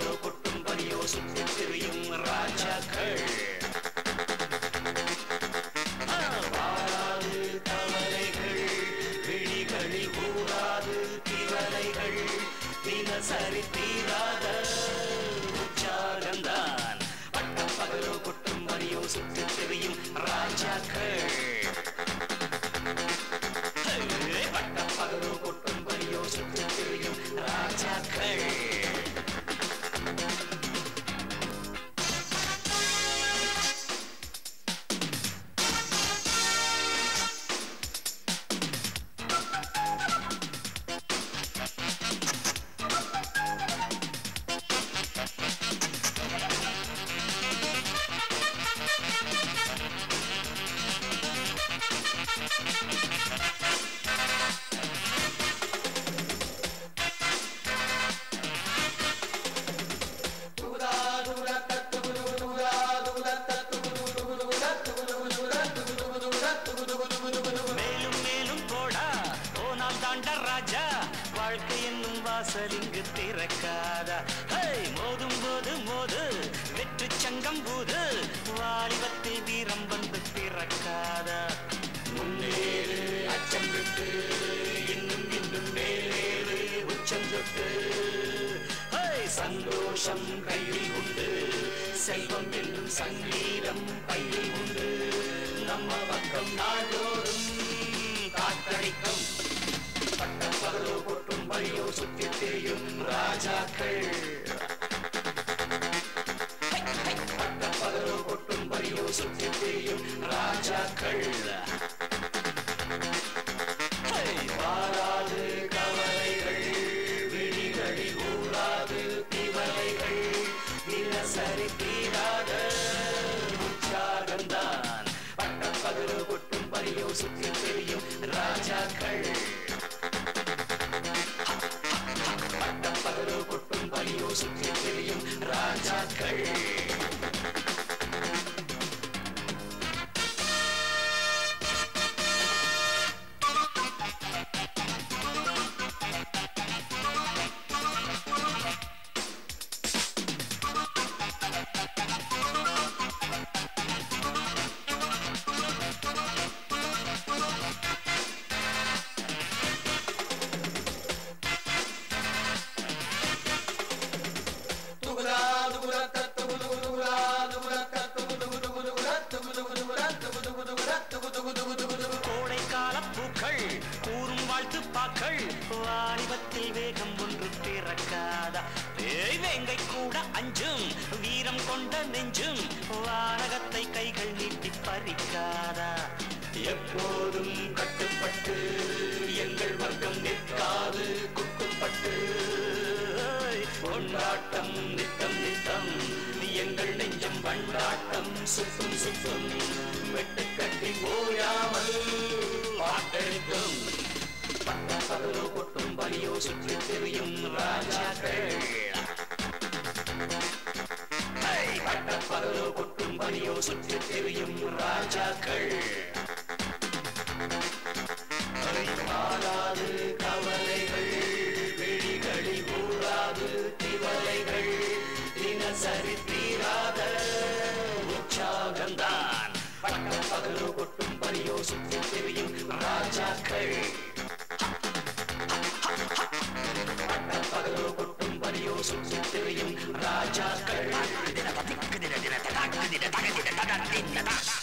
பகலோ கொட்டும் பனியோ சுற்றி திரியும் ராஜாக்கள் ஆ, வாராது கவலைகள் விழிகளில் கூறாது திவலைகள் தினசரி தீராத உற்சாகந்தான் பட்ட பகலோ கொட்டும் பனியோ சுற்றி திரியும் ராஜாக்கள் ஹே, பட்ட பகலோ கொட்டும் பனியோ சுற்றி திரியும் ராஜாக்கள் மேலும் மேலும் போடா போனால் தாண்ட ராஜா வாழ்க்கை என்னும் வாசல் இங்கு திறக்காதா ஹே, மோதும் போது மோது வெற்று சங்கம் போது வாலிபத்தில் வீரம் வந்து பிறக்காதா முன்னேறு அச்சம் விட்டு இன்னும் இன்னும் மேலேறு உச்சம் தொட்டு ஹே, சந்தோஷம் கையில் உண்டு செல்வம் என்னும் சங்கீதம் கையில் உண்டு நம்ம பக்கம் நாள்தோறும் காத்தடிக்கும் பட்ட பகலோ கொட்டும் பழியோ சுற்றி திரியும் ராஜாக்கள் பட்ட பகலோ கொட்டும் பழியோ சுற்றி திரியும் ராஜாக்கள் ஹே, வாராது கவலைகள் விழிகளில் ஊராது திவலைகள் தினசரி தீராத உற்சாகந்தான் பட்ட பகலோ கொட்டும் பழியோ சுற்றி திரியும் ராஜாக்கள் பட்ட பகலோ கொட்டும் பழியோ சுற்றி திரியும் ராஜாக்கள் கோடைக்கால பூக்கள் கூறும் வாழ்த்து பாக்கள் வாலிபத்தில் வேகம் ஒன்று பிறக்காதா ஏய் வேங்கை கூட அஞ்சும் வீரம் கொண்ட நெஞ்சும் வானகத்தை கைகள் நீட்டி பறிக்காதா எப்போதும் கட்டுப்பட்டு எங்கள் வர்க்கம் நிற்காது குட்டுப்பட்டு கொண்டாட்டம் நித்தம் நித்தம் எங்கள் நெஞ்சம் பண்டாட்டம் சுத்தும் சுத்தும் வெட்டு கட்டி ஓயாமல் பாட்டெடுக்கும் பட்ட பகலோ கொட்டும் பலியோ சுற்றி திரியும் ராஜாக்கள் ஹை, பட்ட பகலோ கொட்டும் பலியோ சுற்றி திரியும் ராஜாக்கள் ஹை, மாறாது கவலைகள் விழிகளில் ஊறாது திவலைகள் தினசரி தீராத உற்சாகந்தான் பட்ட பகலோ கொட்டும் பலியோ சுற்றி திரியும் ராஜாக்கள் பட்ட பகலோ கொட்டும் பலியோ சுற்றி திரியும் ராஜாக்கள்